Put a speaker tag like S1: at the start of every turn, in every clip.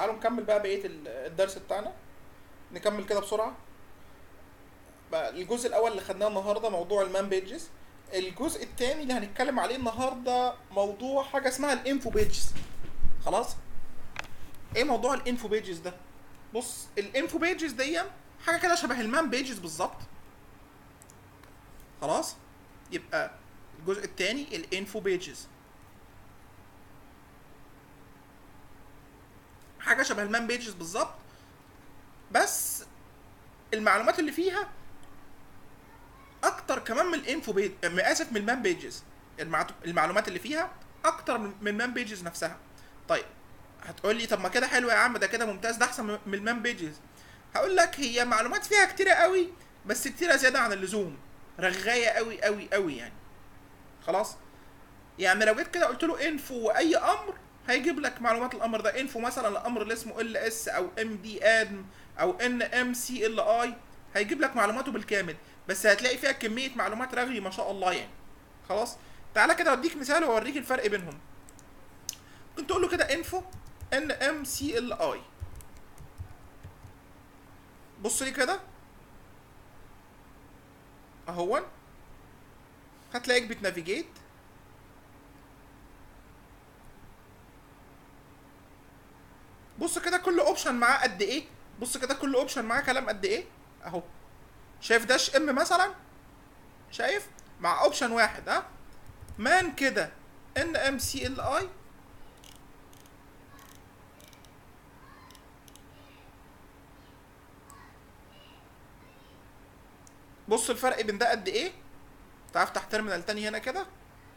S1: تعالوا نكمل بقى بقيه ال- الدرس بتاعنا نكمل كده بسرعه بقى الجزء الاول اللي خدناه النهارده موضوع المان بيجز الجزء الثاني اللي هنتكلم عليه النهارده موضوع حاجه اسمها الانفو بيجز خلاص ايه موضوع الانفو بيجز ده بص الانفو بيجز دي حاجه كده شبه المان بيجز بالظبط خلاص يبقى الجزء الثاني الانفو بيجز حاجه شبه المان بيجز بالظبط بس المعلومات اللي فيها اكتر كمان من الانفو بيج اسف من المان بيجز المعت- المعلومات اللي فيها اكتر من من المان بيجز نفسها طيب هتقول لي طب ما كده حلو يا عم ده كده ممتاز ده احسن من المان بيجز هقول لك هي معلومات فيها كتيره قوي بس كتيره زياده عن اللزوم رغايه قوي قوي قوي يعني خلاص يعني لو جيت كده قلت له انفو واي امر هيجيب لك معلومات الامر ده انفو مثلا الامر اللي اسمه ال اس او ام دي ادم او ان ام سي ال اي هيجيب لك معلوماته بالكامل بس هتلاقي فيها كميه معلومات رغي ما شاء الله يعني خلاص تعالى كده اوديك مثال واوريك الفرق بينهم ممكن تقول له كده انفو ان ام سي ال اي بص لي كده اهون هتلاقيك بتنافيجيت بص كده كل اوبشن معاه قد ايه بص كده كل اوبشن معاه كلام قد ايه اهو شايف داش ام مثلا شايف مع اوبشن واحد ها مان كده ان ام سي ال اي بص الفرق بين ده قد ايه تعال افتح تيرمينال تاني هنا كده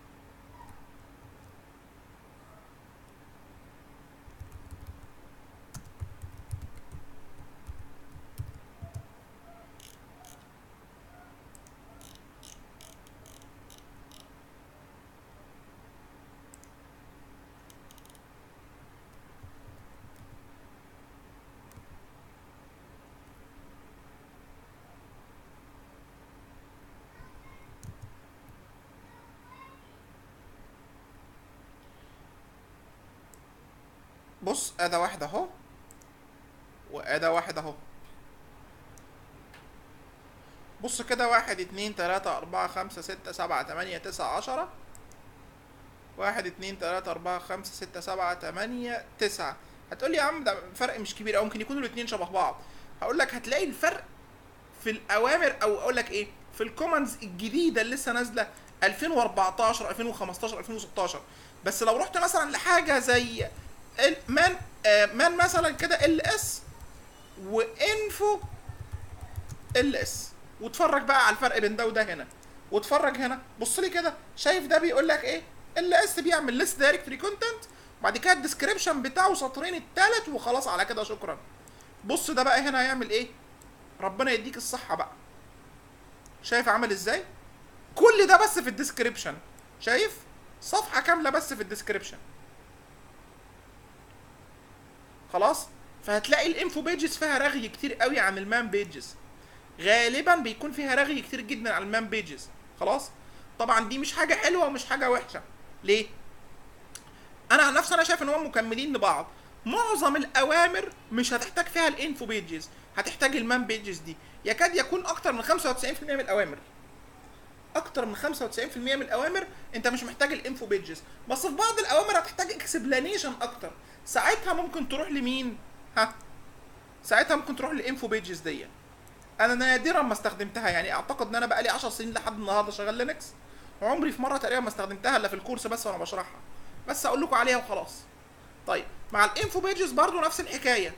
S1: بص اداه واحده اهو واداه واحده اهو بص كده واحد اتنين تلاتة أربعة خمسة ستة سبعة تمانية تسعة عشرة واحد اتنين تلاتة أربعة خمسة ستة سبعة تمانية تسعة هتقولي يا عم ده فرق مش كبير أو ممكن يكونوا الاتنين شبه بعض هقول لك هتلاقي الفرق في الأوامر أو أقول لك إيه في الكوماندز الجديدة اللي لسه نازلة 2014 2015 2016 بس لو رحت مثلا لحاجة زي ال- مان آه، مان مثلا كده ال اس وانفو ال اس واتفرج بقى على الفرق بين ده وده هنا واتفرج هنا بص لي كده شايف ده بيقول لك ايه ال اس بيعمل ليست دايركتري كونتنت بعد كده الديسكريبشن بتاعه سطرين التالت وخلاص على كده شكرا بص ده بقى هنا هيعمل ايه ربنا يديك الصحة بقى شايف عمل ازاي كل ده بس في الديسكريبشن شايف صفحة كاملة بس في الديسكريبشن خلاص فهتلاقي الانفو بيجز فيها رغي كتير قوي عن المان بيجز غالبا بيكون فيها رغي كتير جدا عن المان بيجز خلاص طبعا دي مش حاجه حلوه ومش حاجه وحشه ليه انا عن نفسي انا شايف ان هم مكملين لبعض معظم الاوامر مش هتحتاج فيها الانفو بيجز هتحتاج المان بيجز دي يكاد يكون اكتر من 95% من الاوامر اكتر من 95% من الاوامر انت مش محتاج الانفو بيجز بس في بعض الاوامر هتحتاج اكسبلانيشن اكتر ساعتها ممكن تروح لمين ها ساعتها ممكن تروح للانفو بيجز دي انا نادرا ما استخدمتها يعني اعتقد ان انا بقالي 10 سنين لحد النهارده شغال لينكس وعمري في مره تقريبا ما استخدمتها الا في الكورس بس وانا بشرحها بس اقول لكم عليها وخلاص طيب مع الانفو بيجز برضو نفس الحكايه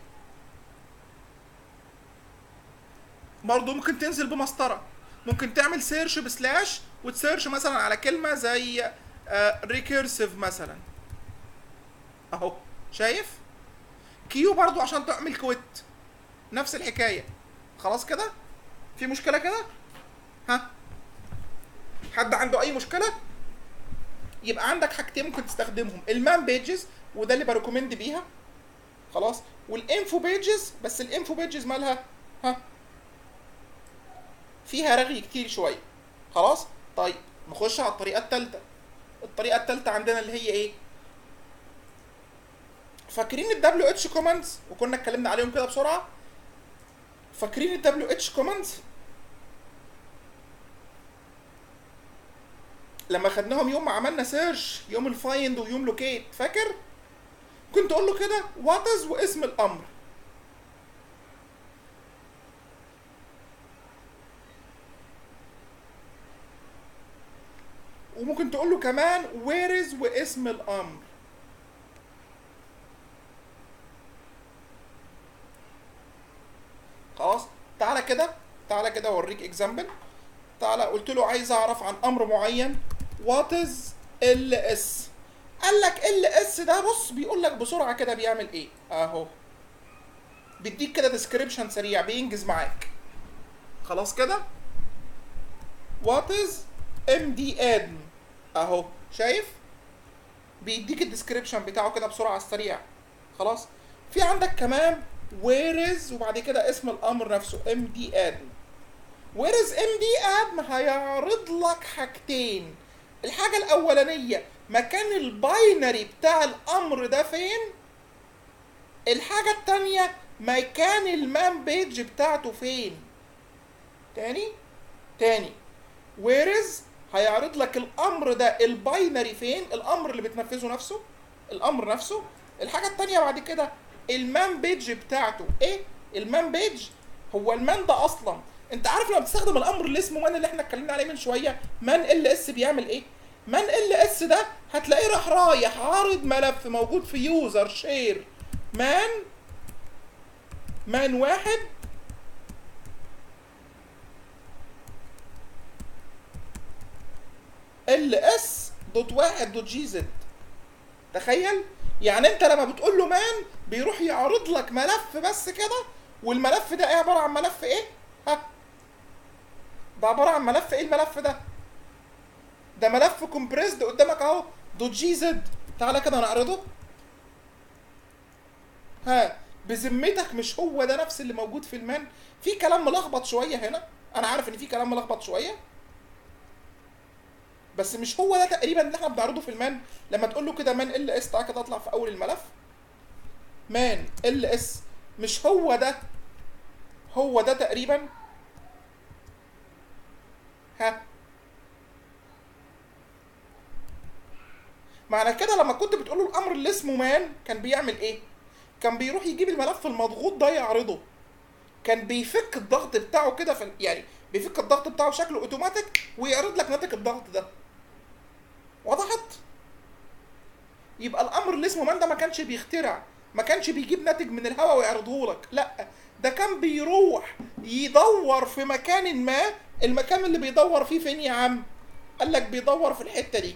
S1: برضو ممكن تنزل بمسطره ممكن تعمل سيرش بسلاش وتسيرش مثلا على كلمه زي ريكيرسيف مثلا اهو شايف كيو برضو عشان تعمل كويت نفس الحكايه خلاص كده في مشكله كده ها حد عنده اي مشكله يبقى عندك حاجتين ممكن تستخدمهم المان بيجز وده اللي بريكومند بيها خلاص والانفو بيجز بس الانفو بيجز مالها ها فيها رغي كتير شويه خلاص طيب نخش على الطريقه الثالثه الطريقه الثالثه عندنا اللي هي ايه فاكرين الدبليو اتش كوماندز وكنا اتكلمنا عليهم كده بسرعه فاكرين الدبليو اتش كوماندز لما خدناهم يوم ما عملنا سيرش يوم الفايند ويوم لوكيت فاكر كنت اقول له كده واتز واسم الامر وممكن تقول له كمان where is واسم الامر خلاص تعالى كده تعالى كده اوريك اكزامبل تعالى قلت له عايز اعرف عن امر معين وات از ال اس قال لك ال اس ده بص بيقول لك بسرعه كده بيعمل ايه اهو بيديك كده ديسكريبشن سريع بينجز معاك خلاص كده وات از ام دي ادم اهو شايف بيديك الديسكريبشن بتاعه كده بسرعه على السريع خلاص في عندك كمان وير از وبعد كده اسم الامر نفسه ام دي ادم وير از ام دي ادم هيعرض لك حاجتين الحاجه الاولانيه مكان الباينري بتاع الامر ده فين الحاجه التانية مكان المان بيج بتاعته فين تاني تاني ويرز هيعرض لك الامر ده الباينري فين الامر اللي بتنفذه نفسه الامر نفسه الحاجه التانية بعد كده المان بيج بتاعته ايه المان بيج هو المان ده اصلا انت عارف لما بتستخدم الامر اللي اسمه مان اللي احنا اتكلمنا عليه من شويه مان ال اس بيعمل ايه مان ال اس ده هتلاقيه راح رايح عارض ملف موجود في يوزر شير مان مان واحد ال اس دوت واحد دوت جي زد تخيل يعني انت لما بتقول له مان بيروح يعرض لك ملف بس كده والملف ده ايه عباره عن ملف ايه ها ده عباره عن ملف ايه الملف ده ده ملف كومبريسد قدامك اهو دوت جي زد تعالى كده نعرضه ها بذمتك مش هو ده نفس اللي موجود في المان في كلام ملخبط شويه هنا انا عارف ان في كلام ملخبط شويه بس مش هو ده تقريبا اللي احنا بنعرضه في المان لما تقول له كده مان ال اس تعالى كده اطلع في اول الملف مان ال اس مش هو ده هو ده تقريبا ها معنى كده لما كنت بتقول له الامر اللي اسمه مان كان بيعمل ايه كان بيروح يجيب الملف المضغوط ده يعرضه كان بيفك الضغط بتاعه كده في ال- يعني بيفك الضغط بتاعه بشكل اوتوماتيك ويعرض لك ناتج الضغط ده وضحت يبقى الامر اللي اسمه مان ده ما كانش بيخترع ما كانش بيجيب ناتج من الهواء ويعرضه لك لا ده كان بيروح يدور في مكان ما المكان اللي بيدور فيه فين يا عم قال لك بيدور في الحته دي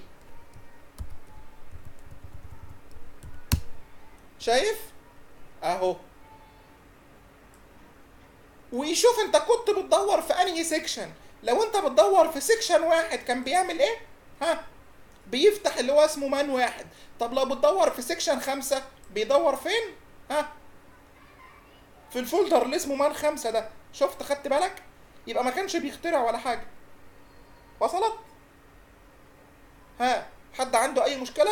S1: شايف اهو ويشوف انت كنت بتدور في انهي سيكشن لو انت بتدور في سيكشن واحد كان بيعمل ايه ها بيفتح اللي هو اسمه مان واحد طب لو بتدور في سيكشن خمسة بيدور فين ها في الفولدر اللي اسمه مان خمسة ده شفت خدت بالك يبقى ما كانش بيخترع ولا حاجة وصلت ها حد عنده اي مشكلة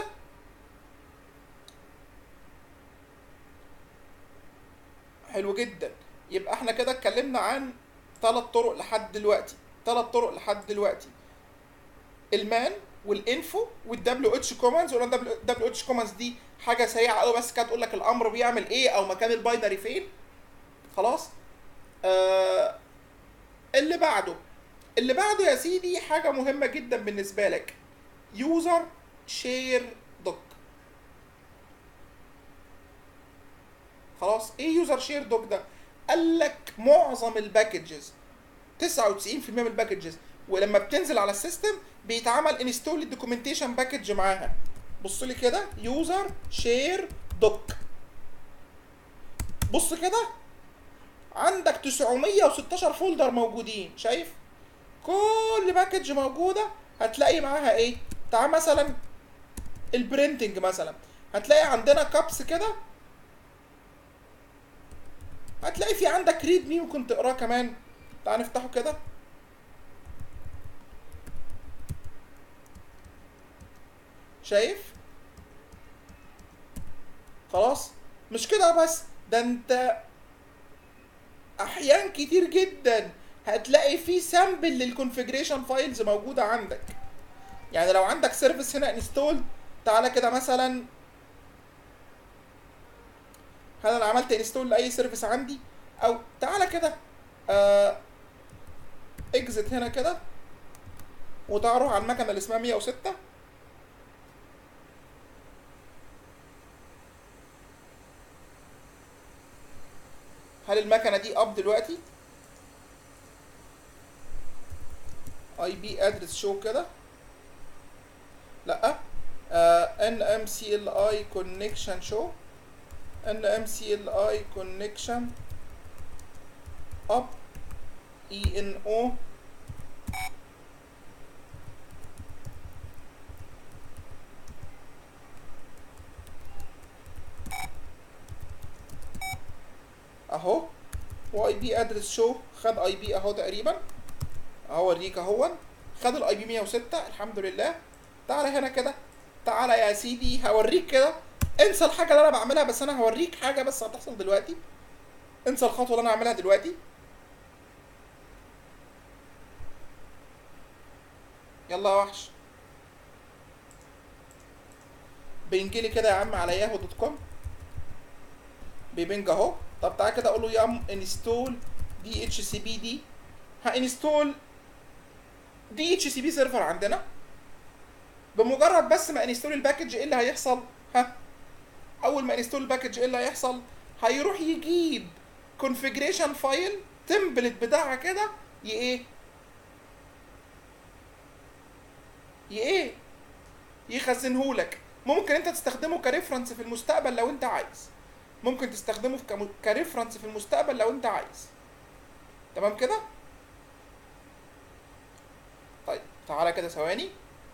S1: حلو جدا يبقى احنا كده اتكلمنا عن ثلاث طرق لحد دلوقتي ثلاث طرق لحد دلوقتي المان والانفو والدبليو اتش كوماندز والدبليو اتش كوماندز دي حاجه سريعه قوي بس كانت تقول لك الامر بيعمل ايه او مكان الباينري فين خلاص آه اللي بعده اللي بعده يا سيدي حاجه مهمه جدا بالنسبه لك يوزر شير دوك خلاص ايه يوزر شير دوك ده قال لك معظم الباكجز 99% من الباكجز ولما بتنزل على السيستم بيتعمل انستول الدوكيومنتيشن باكج معاها بص لي كده يوزر شير دوك بص كده عندك 916 فولدر موجودين شايف كل باكج موجوده هتلاقي معاها ايه تعال مثلا البرينتنج مثلا هتلاقي عندنا كابس كده هتلاقي في عندك ريد مي ممكن تقراه كمان تعال نفتحه كده شايف خلاص مش كده بس ده انت احيان كتير جدا هتلاقي في سامبل للكونفيجريشن فايلز موجوده عندك يعني لو عندك سيرفيس هنا انستول تعالى كده مثلا هل انا عملت انستول لاي سيرفيس عندي او تعالى كده آه اكزت هنا كده وتعال روح على المكنه اللي اسمها 106 هل المكنه دي اب دلوقتي اي بي ادرس شو كده لا ان ام سي ال اي كونكشن شو ان ام سي ال اي كونكشن اب اي ان او اهو واي بي ادرس شو خد اي بي اهو تقريبا اهو اوريك اهو خد الاي بي 106 الحمد لله تعالى هنا كده تعالى يا سيدي هوريك كده انسى الحاجه اللي انا بعملها بس انا هوريك حاجه بس هتحصل دلوقتي انسى الخطوه اللي انا هعملها دلوقتي يلا يا وحش بينجلي كده يا عم على ياهو دوت كوم بيبنج اهو طب تعالى كده اقول له يا انستول دي اتش سي بي دي هانستول دي اتش سي بي سيرفر عندنا بمجرد بس ما انستول الباكج ايه اللي هيحصل ها اول ما انستول الباكج ايه اللي هيحصل هيروح يجيب كونفيجريشن فايل تمبلت بتاعها كده ي ايه ي ايه يخزنهولك ممكن انت تستخدمه كريفرنس في المستقبل لو انت عايز ممكن تستخدمه في كم- كريفرنس في المستقبل لو انت عايز تمام كده طيب تعالى كده ثواني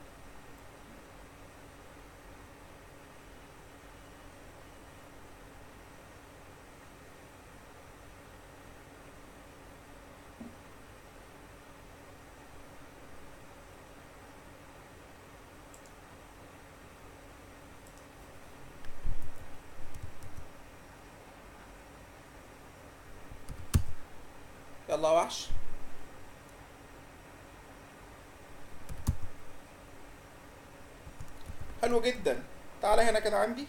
S1: يلا يا وحش حلو جدا تعالى هنا كده عندي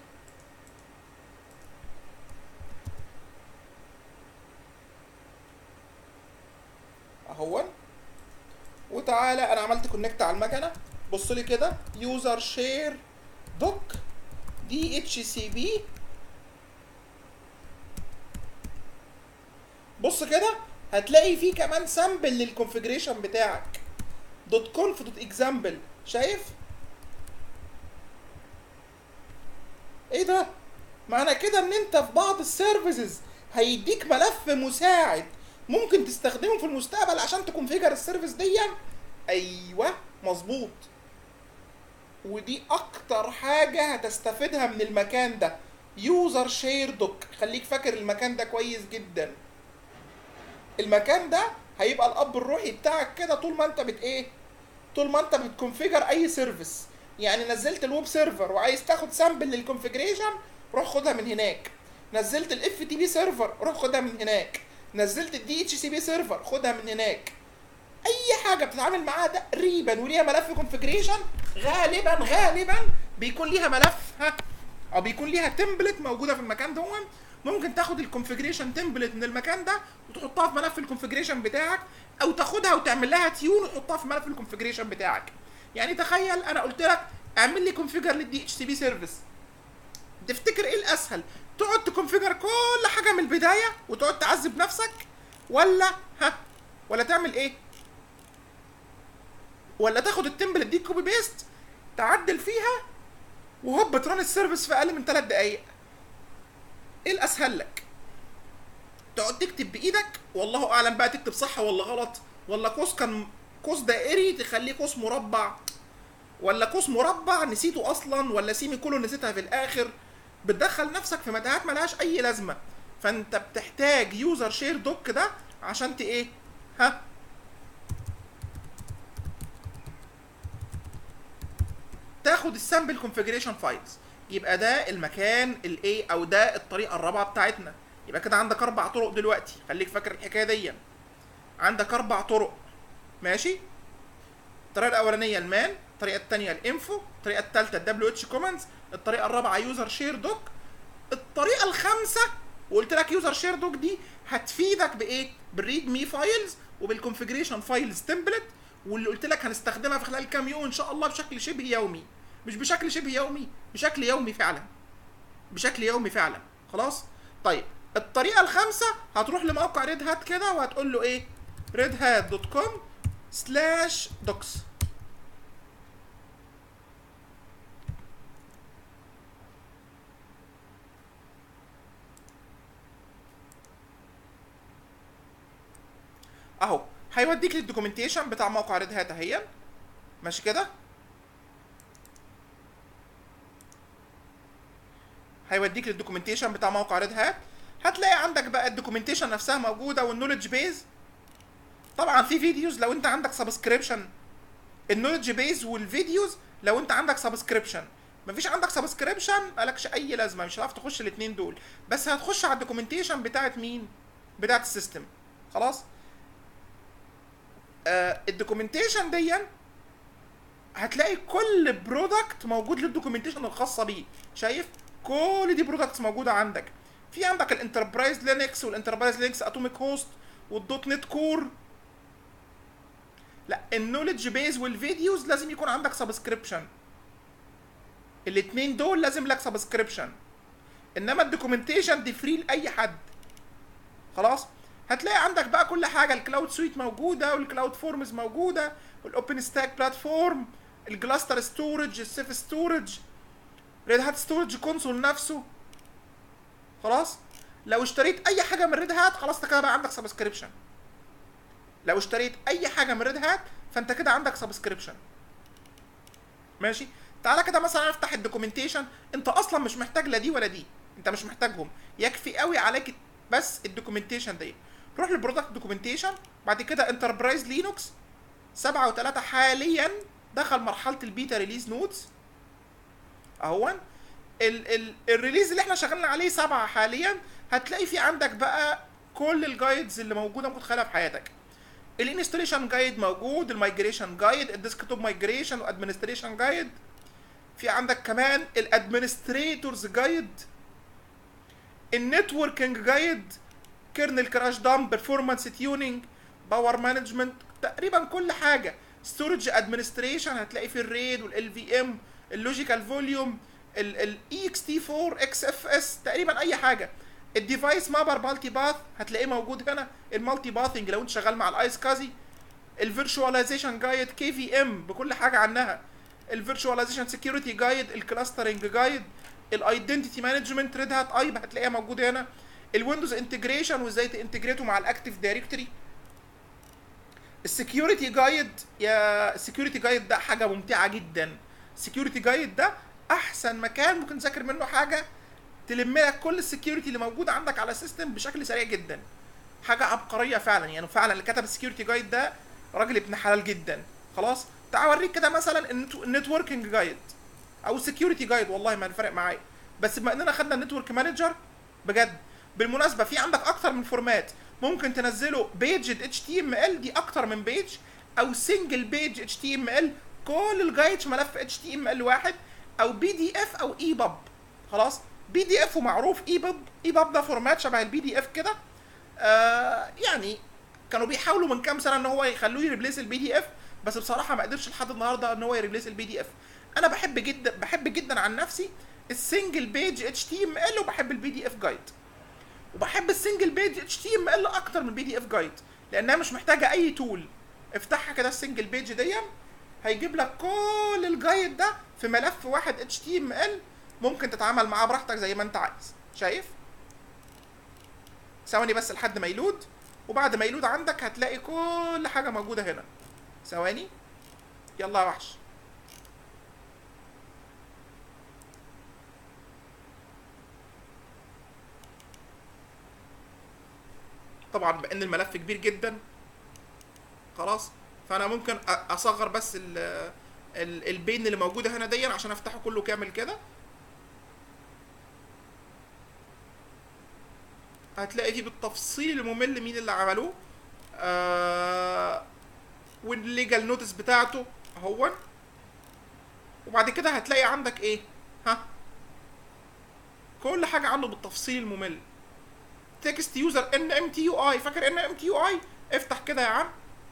S1: اهون وتعالى انا عملت كونكت على المكنه بص لي كده يوزر شير دوك دي اتش سي بي بص كده هتلاقي فيه كمان سامبل للكونفيجريشن بتاعك دوت كونف دوت اكزامبل شايف ايه ده معنى كده ان انت في بعض السيرفيسز هيديك ملف مساعد ممكن تستخدمه في المستقبل عشان تكونفيجر السيرفيس دي ايوه مظبوط ودي اكتر حاجة هتستفيدها من المكان ده يوزر شير دوك خليك فاكر المكان ده كويس جدا المكان ده هيبقى الاب الروحي بتاعك كده طول ما انت بت ايه طول ما انت بتكونفيجر اي سيرفيس يعني نزلت الويب سيرفر وعايز تاخد سامبل للكونفيجريشن روح خدها من هناك نزلت الاف تي بي سيرفر روح خدها من هناك نزلت الدي اتش سي بي سيرفر خدها من هناك اي حاجه بتتعامل معاها تقريبا وليها ملف كونفيجريشن غالبا غالبا بيكون ليها ملف ها او بيكون ليها تمبلت موجوده في المكان ده ممكن تاخد الكونفيجريشن تمبلت من المكان ده وتحطها في ملف الكونفيجريشن بتاعك او تاخدها وتعمل لها تيون وتحطها في ملف الكونفيجريشن بتاعك يعني تخيل انا قلت لك اعمل لي كونفيجر للدي اتش سي بي سيرفيس تفتكر ايه الاسهل تقعد تكونفيجر كل حاجه من البدايه وتقعد تعذب نفسك ولا ها ولا تعمل ايه ولا تاخد التمبلت دي كوبي بيست تعدل فيها وهوب تران السيرفيس في اقل من 3 دقايق ايه الاسهل لك تقعد تكتب بايدك والله اعلم بقى تكتب صح ولا غلط ولا قوس كان قوس دائري تخليه قوس مربع ولا قوس مربع نسيته اصلا ولا سيمي كولون نسيتها في الاخر بتدخل نفسك في متاهات ملهاش اي لازمه فانت بتحتاج يوزر شير دوك ده عشان ت ايه ها تاخد السامبل كونفيجريشن فايلز يبقى ده المكان الايه او ده الطريقه الرابعه بتاعتنا يبقى كده عندك اربع طرق دلوقتي خليك فاكر الحكايه دي عندك اربع طرق ماشي الطريقه الاولانيه المان الطريقه الثانيه الانفو الطريقه الثالثه الدبليو اتش كومنتس الطريقه الرابعه يوزر شير دوك الطريقه الخامسه وقلت لك يوزر شير دوك دي هتفيدك بايه بالريد مي فايلز وبالكونفجريشن فايلز تمبلت واللي قلت لك هنستخدمها في خلال كام يوم ان شاء الله بشكل شبه يومي مش بشكل شبه يومي بشكل يومي فعلا بشكل يومي فعلا خلاص طيب الطريقه الخامسه هتروح لموقع ريد هات كده وهتقول له ايه ريد هات دوت كوم سلاش دوكس اهو هيوديك للدوكيومنتيشن بتاع موقع ريد هات اهي ماشي كده هيوديك للدوكيومنتيشن بتاع موقع ريد هات هتلاقي عندك بقى الدوكيومنتيشن نفسها موجوده والنولج بيز طبعا في فيديوز لو انت عندك سبسكريبشن النولج بيز والفيديوز لو انت عندك سبسكريبشن مفيش عندك سبسكريبشن مالكش اي لازمه مش هتعرف تخش الاثنين دول بس هتخش على الدوكيومنتيشن بتاعت مين بتاعت السيستم خلاص آه الدوكيومنتيشن دي هتلاقي كل برودكت موجود للدوكيومنتيشن الخاصه بيه شايف كل دي برودكتس موجوده عندك في عندك الانتربرايز لينكس والانتربرايز لينكس اتوميك هوست والدوت نت كور لا النولج بيز والفيديوز لازم يكون عندك سبسكريبشن الاثنين دول لازم لك سبسكريبشن انما الدوكيومنتيشن دي فري لاي حد خلاص هتلاقي عندك بقى كل حاجه الكلاود سويت موجوده والكلاود فورمز موجوده والاوبن ستاك بلاتفورم الجلاستر ستورج السيف ستورج ريد هات ستورج كونسول نفسه خلاص لو اشتريت اي حاجه من ريد هات خلاص انت كده بقى عندك سبسكريبشن لو اشتريت اي حاجه من ريد هات فانت كده عندك سبسكريبشن ماشي تعالى كده مثلا افتح الدوكيومنتيشن انت اصلا مش محتاج لا دي ولا دي انت مش محتاجهم يكفي قوي عليك بس الدوكيومنتيشن دي روح للبرودكت دوكيومنتيشن بعد كده انتربرايز لينوكس سبعة وتلاتة حاليا دخل مرحلة البيتا ريليز نودز اهون ال ال الريليز اللي احنا شغالين عليه سبعة حاليا هتلاقي في عندك بقى كل الجايدز اللي موجودة ممكن تخليها في حياتك الانستليشن جايد موجود المايجريشن جايد الديسكتوب مايجريشن وادمنستريشن جايد في عندك كمان الادمنستريتورز جايد النتوركينج جايد كيرنل كراش دام بيرفورمانس تيونينج باور مانجمنت تقريبا كل حاجه ستورج ادمنستريشن هتلاقي في الريد والال في ام اللوجيكال فوليوم الاي اكس تي 4 اكس اف اس تقريبا اي حاجه الديفايس مابر مالتي باث هتلاقيه موجود هنا المالتي باثنج لو انت شغال مع الايس كازي الفيرشواليزيشن جايد كي في ام بكل حاجه عنها الفيرشواليزيشن سكيورتي جايد الكلاسترنج جايد الايدنتيتي مانجمنت ريد هات ايب هتلاقيها موجوده هنا الويندوز انتجريشن وازاي تنتجريته مع الاكتيف دايركتوري السكيورتي جايد يا السكيورتي جايد ده حاجه ممتعه جدا السكيورتي جايد ده احسن مكان ممكن تذاكر منه حاجه تلم لك كل السكيورتي اللي موجوده عندك على السيستم بشكل سريع جدا حاجه عبقريه فعلا يعني فعلا اللي كتب السكيورتي جايد ده راجل ابن حلال جدا خلاص تعال اوريك كده مثلا النتوركينج جايد او السكيورتي جايد والله ما الفرق معايا بس بما اننا خدنا النتورك مانجر بجد بالمناسبه في عندك اكتر من فورمات ممكن تنزله بيج اتش تي ام ال دي اكتر من بيج او سنجل بيج اتش تي ام ال كل الجايد في ملف اتش تي ام ال واحد او بي دي اف او اي باب خلاص بي دي اف ومعروف اي باب اي باب ده فورمات شبه البي دي اف كده آه يعني كانوا بيحاولوا من كام سنه ان هو يخلوه يريبليس البي دي اف بس بصراحه ما قدرش لحد النهارده ان هو يريبليس البي دي اف انا بحب جدا بحب جدا عن نفسي السنجل بيج اتش تي ام ال وبحب البي دي اف جايد وبحب السنجل بيج اتش تي ام ال اكتر من البي دي اف جايد لانها مش محتاجه اي تول افتحها كده السنجل بيج دي هيجيب لك كل الجايد ده في ملف واحد اتش تي ام ال ممكن تتعامل معاه براحتك زي ما انت عايز شايف ثواني بس لحد ما يلود وبعد ما يلود عندك هتلاقي كل حاجه موجوده هنا ثواني يلا يا وحش طبعا بان الملف كبير جدا خلاص فانا ممكن اصغر بس ال ال البين اللي موجوده هنا دي عشان افتحه كله كامل كده هتلاقي فيه بالتفصيل الممل مين اللي عملوه آه والليجال نوتس بتاعته اهون وبعد كده هتلاقي عندك ايه ها كل حاجه عنه بالتفصيل الممل تكست يوزر ان ام تي يو اي فاكر ان ام تي يو اي افتح كده يا عم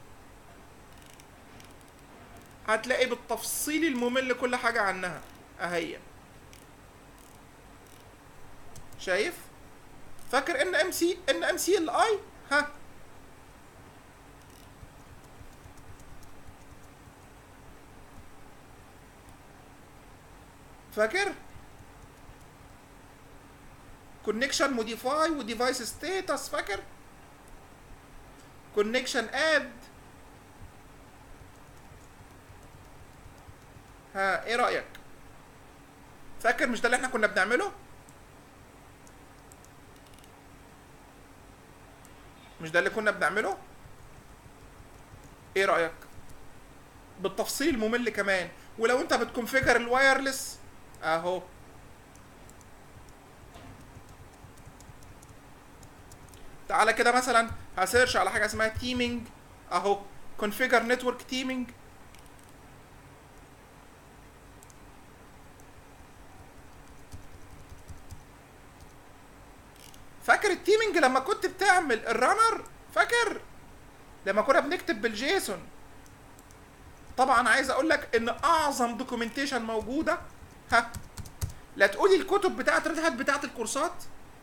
S1: هتلاقي بالتفصيل الممل كل حاجه عنها اهي شايف فاكر ان ام سي ان ام سي ال اي ها فاكر كونكشن موديفاي وديفايس ستاتس فاكر كونكشن اد ها ايه رايك فاكر مش ده اللي احنا كنا بنعمله مش ده اللي كنا بنعمله ايه رايك بالتفصيل ممل كمان ولو انت بتكونفيجر الوايرلس اهو تعالى كده مثلا هسيرش على حاجه اسمها تيمينج اهو كونفيجر نتورك تيمينج فاكر التيمينج لما كنت بتعمل الرانر فاكر لما كنا بنكتب بالجيسون طبعا عايز اقول لك ان اعظم دوكيومنتيشن موجوده ها لا تقولي الكتب بتاعت ريد هات بتاعت الكورسات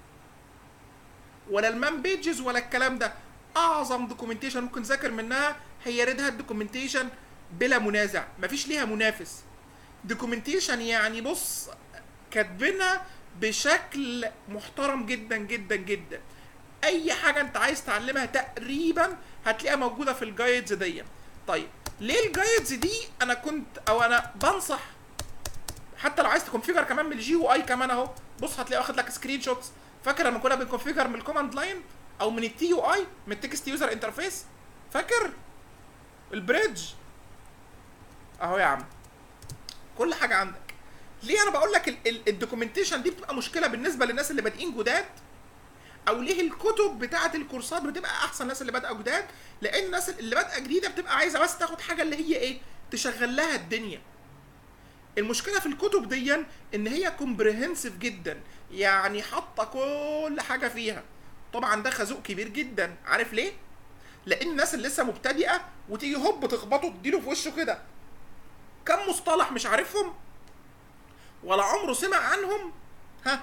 S1: ولا المان بيجز ولا الكلام ده اعظم دوكيومنتيشن ممكن تذاكر منها هي ريد هات دوكيومنتيشن بلا منازع مفيش ليها منافس دوكيومنتيشن يعني بص كاتبينها بشكل محترم جدا جدا جدا اي حاجه انت عايز تعلمها تقريبا هتلاقيها موجوده في الجايدز دي طيب ليه الجايدز دي انا كنت او انا بنصح حتى لو عايز تكونفيجر كمان من الجي يو اي كمان اهو بص هتلاقي واخد لك سكرين شوتس فاكر لما كنا بنكونفيجر من الكوماند لاين او من التي يو اي من التكست يوزر انترفيس فاكر البريدج اهو يا عم كل حاجه عندك ليه انا بقول لك الدوكيومنتيشن دي بتبقى مشكله بالنسبه للناس اللي بادئين جداد او ليه الكتب بتاعه الكورسات بتبقى احسن الناس اللي بادئه جداد لان الناس اللي بادئه جديده بتبقى عايزه بس تاخد حاجه اللي هي ايه تشغل لها الدنيا المشكله في الكتب دي ان هي كومبريهنسيف جدا يعني حاطه كل حاجه فيها طبعا ده خازوق كبير جدا عارف ليه لان الناس اللي لسه مبتدئه وتيجي هوب تخبطه تديله في وشه كده كم مصطلح مش عارفهم ولا عمره سمع عنهم ها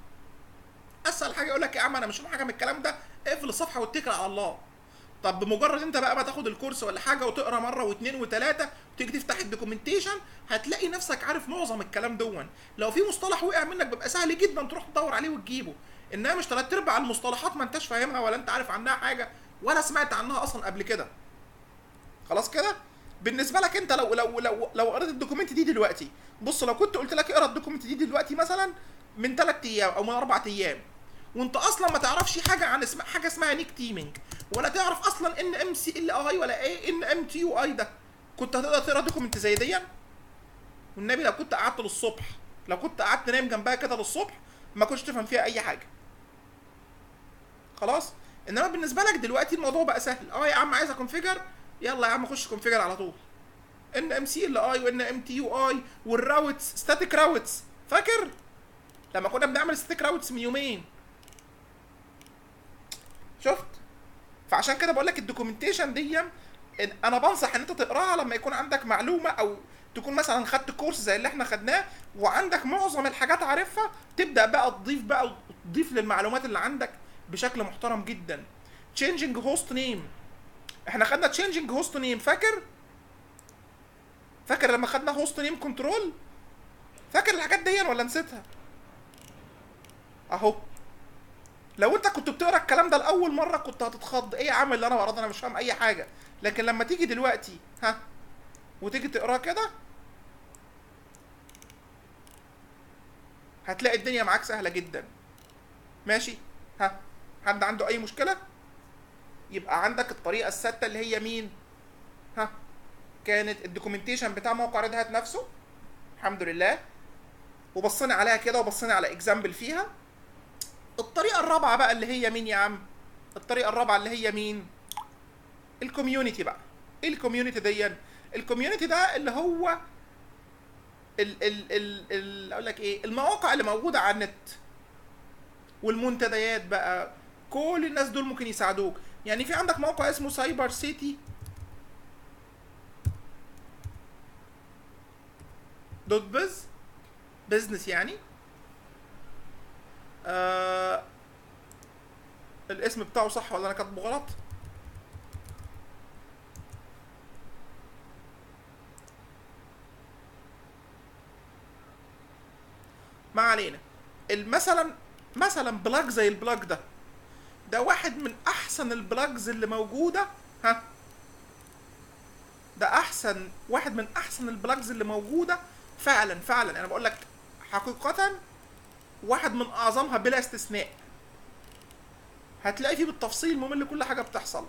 S1: اسهل حاجه يقول لك يا عم انا مش فاهم حاجه من الكلام ده اقفل الصفحه واتكل على الله طب بمجرد انت بقى ما تاخد الكورس ولا حاجه وتقرا مره واثنين وثلاثه وتيجي تفتح الدوكيومنتيشن هتلاقي نفسك عارف معظم الكلام دون لو في مصطلح وقع منك بيبقى سهل جدا تروح تدور عليه وتجيبه انها مش ثلاث ارباع المصطلحات ما انتش فاهمها ولا انت عارف عنها حاجه ولا سمعت عنها اصلا قبل كده خلاص كده بالنسبه لك انت لو لو لو لو قريت الدوكيومنت دي دلوقتي بص لو كنت قلت لك اقرا الدوكيومنت دي دلوقتي مثلا من ثلاث ايام او من اربع ايام وانت اصلا ما تعرفش حاجه عن اسم حاجه اسمها نيك تيمينج ولا تعرف اصلا ان ام سي ال اي ولا ايه ان ام تي يو اي ده كنت هتقدر تقرا دوكيومنت زي دي والنبي لو كنت قعدت للصبح لو كنت قعدت نايم جنبها كده للصبح ما كنتش تفهم فيها اي حاجه خلاص انما بالنسبه لك دلوقتي الموضوع بقى سهل اه يا عم عايز اكونفيجر يلا يا عم خش كونفيجر على طول ان ام سي ال اي وان ام تي يو اي والراوتس ستاتيك راوتس فاكر لما كنا بنعمل ستاتيك راوتس من يومين شفت فعشان كده بقول لك الدوكيومنتيشن دي إن انا بنصح ان انت تقراها لما يكون عندك معلومه او تكون مثلا خدت كورس زي اللي احنا خدناه وعندك معظم الحاجات عارفها تبدا بقى تضيف بقى تضيف للمعلومات اللي عندك بشكل محترم جدا changing host name احنا خدنا changing host name فاكر فاكر لما خدنا هوست نيم كنترول فاكر الحاجات دي ولا نسيتها اهو لو انت كنت بتقرا الكلام ده لاول مره كنت هتتخض ايه يا عم اللي انا بقراه ده انا مش فاهم اي حاجه لكن لما تيجي دلوقتي ها وتيجي تقراه كده هتلاقي الدنيا معاك سهله جدا ماشي ها حد عنده اي مشكله يبقى عندك الطريقه الثابته اللي هي مين ها كانت الدوكيومنتيشن بتاع موقع ريد هات نفسه الحمد لله وبصينا عليها كده وبصينا على اكزامبل فيها الطريقه الرابعه الرابعه بقى اللي هي مين يا عم الطريقه الرابعه اللي هي مين الكوميونتي بقى ايه الكوميونتي دي الكوميونتي ده اللي هو ال ال ال ال اقول لك ايه المواقع اللي موجوده على النت والمنتديات بقى كل الناس دول ممكن يساعدوك يعني في عندك موقع اسمه سايبر سيتي دوت بز بزنس يعني آه الاسم بتاعه صح ولا انا كاتبه غلط ما علينا مثلا مثلا بلاج زي البلاج ده ده واحد من احسن البلاجز اللي موجوده ها ده احسن واحد من احسن البلاجز اللي موجوده فعلا فعلا انا بقول لك حقيقه واحد من اعظمها بلا استثناء هتلاقي فيه بالتفصيل ممل كل حاجه بتحصل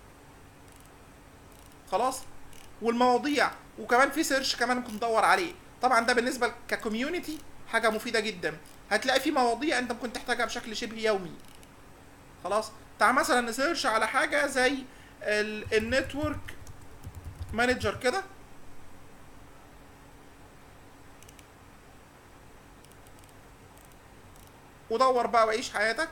S1: خلاص والمواضيع وكمان في سيرش كمان ممكن تدور عليه طبعا ده بالنسبه ككوميونتي حاجه مفيده جدا هتلاقي في مواضيع انت ممكن تحتاجها بشكل شبه يومي خلاص تعال مثلا نسيرش على حاجه زي النتورك مانجر كده ودور بقى وعيش حياتك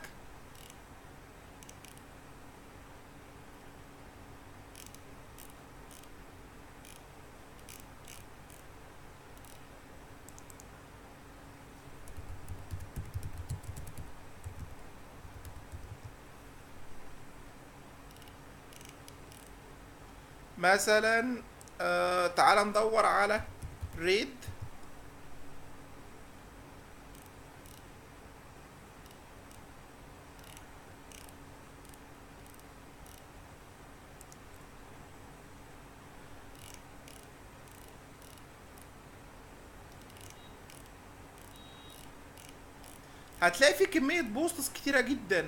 S1: مثلا آه تعال ندور على ريد هتلاقي في كمية بوستس كتيرة جدا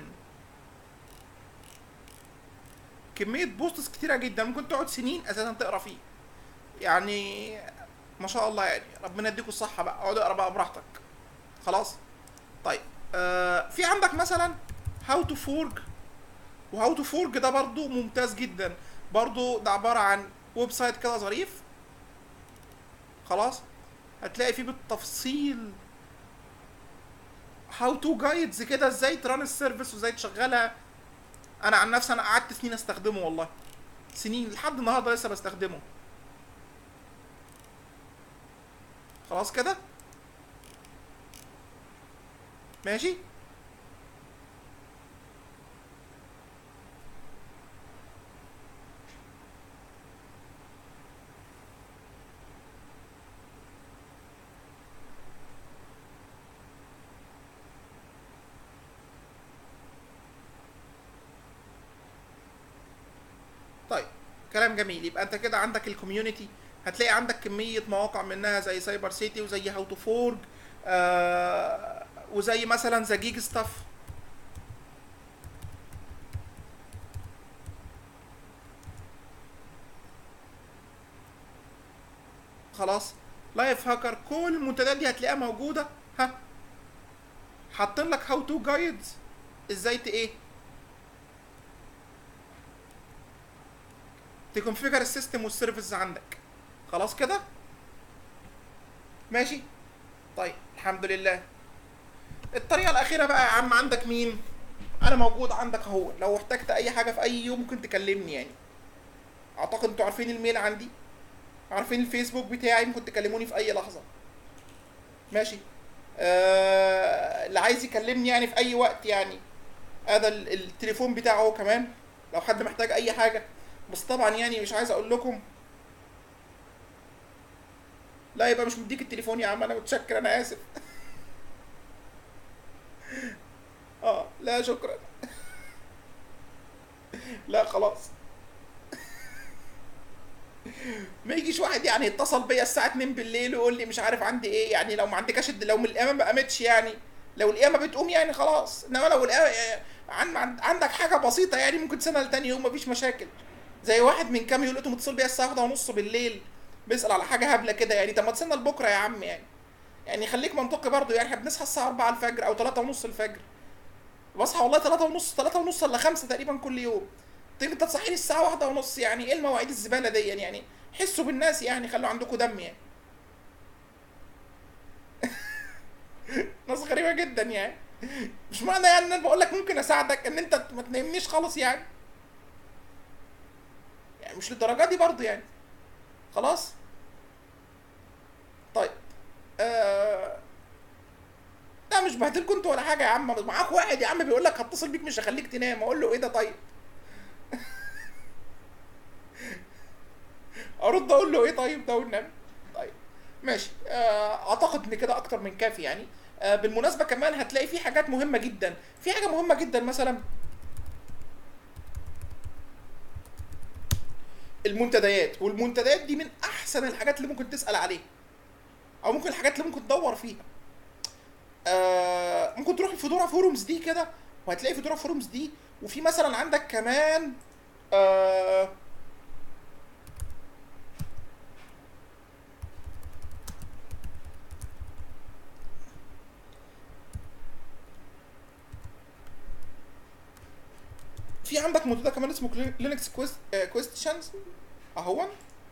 S1: كمية بوستس كتيرة جدا ممكن تقعد سنين اساسا تقرا فيه يعني ما شاء الله يعني ربنا يديكوا الصحة بقى اقعد اقرا بقى براحتك خلاص طيب آه في عندك مثلا هاو تو فورج وهاو تو فورج ده برضو ممتاز جدا برضو ده عبارة عن ويب سايت كده ظريف خلاص هتلاقي فيه بالتفصيل هاو تو جايدز كده ازاي تران السيرفيس وازاي تشغلها انا عن نفسي انا قعدت سنين استخدمه والله سنين لحد النهارده لسه بستخدمه خلاص كده ماشي طيب كلام جميل يبقى انت كده عندك الكوميونتي هتلاقي عندك كمية مواقع منها زي سايبر سيتي وزي هاو تو فورج آه وزي مثلا ذا جيج ستاف خلاص لايف هاكر كل المنتديات دي هتلاقيها موجودة ها حاطين لك هاو تو جايدز ازاي ت ايه تكونفيجر السيستم والسيرفيس عندك خلاص كده ماشي طيب الحمد لله الطريقه الاخيره بقى يا عم عندك مين انا موجود عندك اهو لو احتجت اي حاجه في اي يوم ممكن تكلمني يعني اعتقد انتوا عارفين الميل عندي عارفين الفيسبوك بتاعي ممكن تكلموني في اي لحظه ماشي آه اللي عايز يكلمني يعني في اي وقت يعني هذا ال- التليفون بتاعه هو كمان لو حد محتاج اي حاجه بس طبعا يعني مش عايز اقول لكم لا يبقى مش مديك التليفون يا عم انا متشكر انا اسف اه لا شكرا لا خلاص ما يجيش واحد يعني يتصل بيا الساعة 2 بالليل ويقول لي مش عارف عندي ايه يعني لو ما عندكش لو من القيامة ما قامتش يعني لو القيامة بتقوم يعني خلاص انما لو القيامة عن عن- عندك حاجة بسيطة يعني ممكن تسيبها لتاني يوم مفيش مشاكل زي واحد من كام يوم لقيته متصل بيا الساعة واحدة ونص بالليل بيسأل على حاجة هبلة كده يعني طب ما تستنى لبكرة يا عم يعني يعني خليك منطقي برضه يعني احنا بنصحى الساعة 4 الفجر أو 3 ونص الفجر بصحى والله 3 ونص 3 ونص الا 5 تقريبا كل يوم تيجي انت تصحيني الساعه واحدة ونص يعني ايه المواعيد الزباله دي يعني حسوا بالناس يعني خلوا عندكم دم يعني ناس غريبه جدا يعني مش معنى يعني ان انا بقول لك ممكن اساعدك ان انت ما تنامنيش خالص يعني يعني مش للدرجه دي برضه يعني خلاص طيب آه... لا مش بهدلكم انتوا ولا حاجه يا عم معاك واحد يا عم بيقول لك هتصل بيك مش هخليك تنام اقول له ايه ده طيب ارد اقول له ايه طيب ده والنبي طيب ماشي آه، اعتقد ان كده اكتر من كافي يعني آه، بالمناسبه كمان هتلاقي في حاجات مهمه جدا في حاجه مهمه جدا مثلا المنتديات والمنتديات دي من احسن الحاجات اللي ممكن تسال عليها او ممكن الحاجات اللي ممكن تدور فيها آه ممكن تروح الفدورا فورums دي كده وهتلاقي فدورا فورums دي وفي مثلا عندك كمان آه في عندك منتدى كمان اسمه لينكس كويستشنز اهو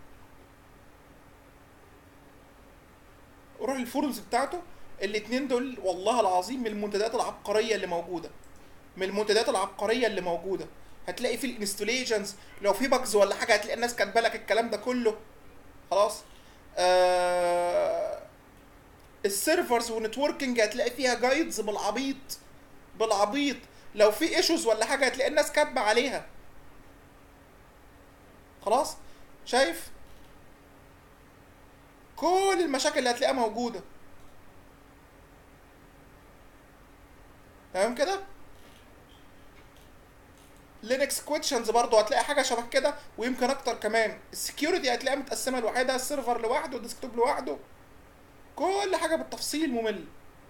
S1: روح الفورمز بتاعته الاتنين دول والله العظيم من المنتديات العبقريه اللي موجوده من المنتديات العبقريه اللي موجوده هتلاقي في الانستوليشنز لو في باجز ولا حاجه هتلاقي الناس كاتبه لك الكلام ده كله خلاص آه السيرفرز ونتوركينج هتلاقي فيها جايدز بالعبيط بالعبيط لو في ايشوز ولا حاجه هتلاقي الناس كاتبه عليها خلاص شايف كل المشاكل اللي هتلاقيها موجوده تمام كده لينكس كويشنز برضو هتلاقي حاجه شبه كده ويمكن اكتر كمان السكيورتي هتلاقيها متقسمه لوحدها السيرفر لوحده والديسكتوب لوحده كل حاجه بالتفصيل ممل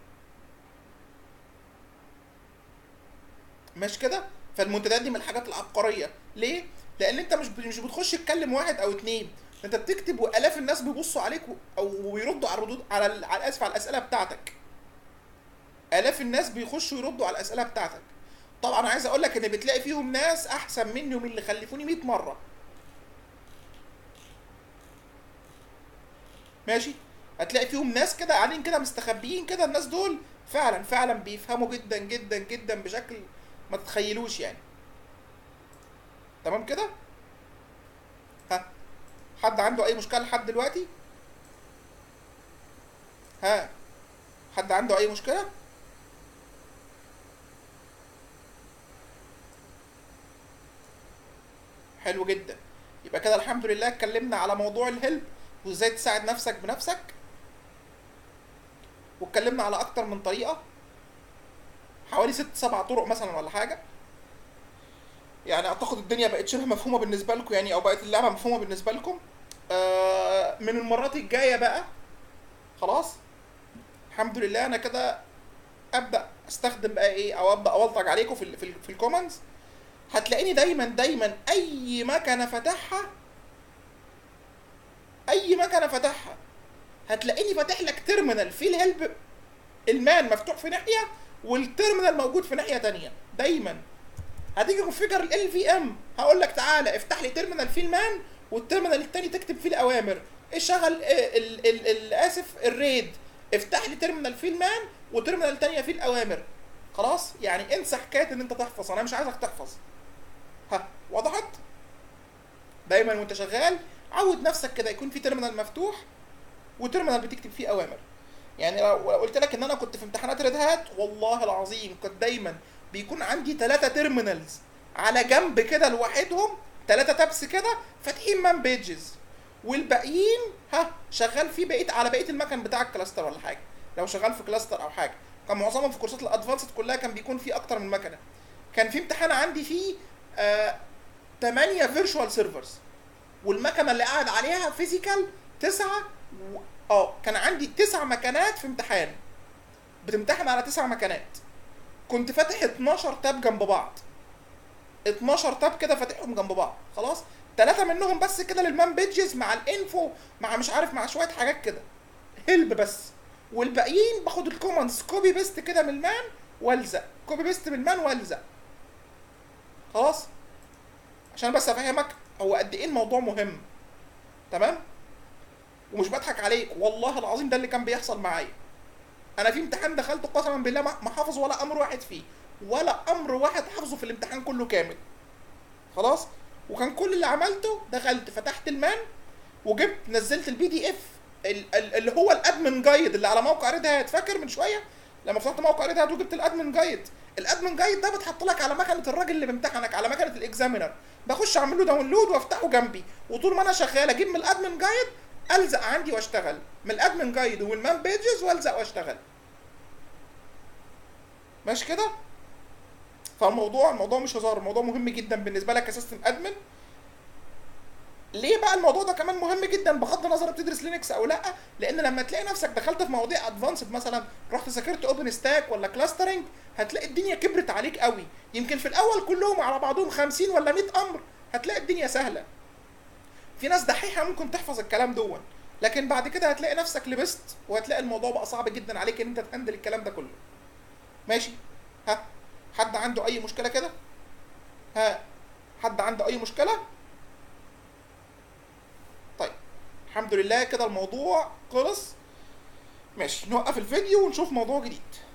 S1: مش كده فالمنتديات دي من الحاجات العبقريه ليه لان انت مش مش بتخش تكلم واحد او اتنين انت بتكتب والاف الناس بيبصوا عليك او بيردوا على الردود على ال- على اسف على الاسئله بتاعتك الاف الناس بيخشوا يردوا على الاسئله بتاعتك طبعا عايز اقول لك ان بتلاقي فيهم ناس احسن مني ومن اللي خلفوني 100 مره ماشي هتلاقي فيهم ناس كده قاعدين كده مستخبيين كده الناس دول فعلا فعلا بيفهموا جدا جدا جدا بشكل ما تتخيلوش يعني تمام كده ها حد عنده اي مشكله لحد دلوقتي ها حد عنده اي مشكله حلو جدا يبقى كده الحمد لله اتكلمنا على موضوع الهلب وازاي تساعد نفسك بنفسك واتكلمنا على اكتر من طريقه حوالي ست سبع طرق مثلا ولا حاجه يعني اعتقد الدنيا بقت شبه مفهومه بالنسبه لكم يعني او بقت اللعبه مفهومه بالنسبه لكم آه من المرات الجايه بقى خلاص الحمد لله انا كده ابدا استخدم بقى ايه او ابدا اولطج عليكم في ال في, ال في الكومنتس هتلاقيني دايما دايما اي مكنه فاتحها اي مكنه فاتحها هتلاقيني فاتح لك تيرمينال فيه الهلب المان مفتوح في ناحيه والتيرمينال موجود في ناحيه تانية دايما هتيجي كونفيجر ال في ام هقول لك تعالى افتح لي تيرمينال فيه المان والتيرمينال التاني تكتب فيه الاوامر اشغل ال ال ال اسف الريد افتح لي تيرمينال فيه المان وتيرمينال تانية فيه الاوامر خلاص يعني انسى حكايه ان انت تحفظ انا مش عايزك تحفظ ها وضحت دايما وانت شغال عود نفسك كده يكون في تيرمينال مفتوح وتيرمينال بتكتب فيه اوامر يعني لو لو قلت لك ان انا كنت في امتحانات ريد هات والله العظيم كنت دايما بيكون عندي ثلاثة تيرمينالز على جنب كده لوحدهم ثلاثة تابس كده فاتحين مان بيجز والباقيين ها شغال فيه بقيت على بقيه المكن بتاع الكلاستر ولا حاجه لو شغال في كلاستر او حاجه كان معظمهم في كورسات الادفانسد كلها كان بيكون فيه اكتر من مكنه كان في امتحان عندي فيه آه 8 فيرتشوال سيرفرز والمكنه اللي قاعد عليها فيزيكال تسعه و... اه كان عندي تسع مكنات في امتحان بتمتحن على تسع مكنات كنت فاتح 12 تاب جنب بعض 12 تاب كده فاتحهم جنب بعض خلاص ثلاثة منهم بس كده للمان بيجز مع الانفو مع مش عارف مع شوية حاجات كده هلب بس والباقيين باخد الكوماندز كوبي بيست كده من المان والزق كوبي بيست من المان والزق خلاص عشان بس افهمك هو قد ايه الموضوع مهم تمام ومش بضحك عليك والله العظيم ده اللي كان بيحصل معايا انا في امتحان دخلته قسما بالله ما ما حافظ ولا امر واحد فيه ولا امر واحد حافظه في الامتحان كله كامل خلاص وكان كل اللي عملته دخلت فتحت المان وجبت نزلت البي دي اف اللي هو الادمن جايد اللي على موقع ريد هات فاكر من شويه لما فتحت موقع ريد هات وجبت الادمن جايد الادمن جايد ده بتحط لك على مكنه الراجل اللي بيمتحنك على مكنه الاكزامينر بخش اعمل له داونلود وافتحه جنبي وطول ما انا شغال اجيب من الادمن جايد الزق عندي واشتغل من الادمن جايد والمان بيجز والزق واشتغل ماشي كده فالموضوع الموضوع مش هزار الموضوع مهم جدا بالنسبه لك كسيستم ادمن ليه بقى الموضوع ده كمان مهم جدا بغض النظر بتدرس لينكس او لا لان لما تلاقي نفسك دخلت في مواضيع ادفانسد مثلا رحت ذاكرت اوبن ستاك ولا كلاسترنج هتلاقي الدنيا كبرت عليك قوي يمكن في الاول كلهم على بعضهم 50 ولا 100 امر هتلاقي الدنيا سهله في ناس دحيحه ممكن تحفظ الكلام دون لكن بعد كده هتلاقي نفسك لبست وهتلاقي الموضوع بقى صعب جدا عليك ان انت تهندل الكلام ده كله ماشي ها حد عنده اي مشكله كده ها حد عنده اي مشكله طيب الحمد لله كده الموضوع خلص ماشي نوقف الفيديو ونشوف موضوع جديد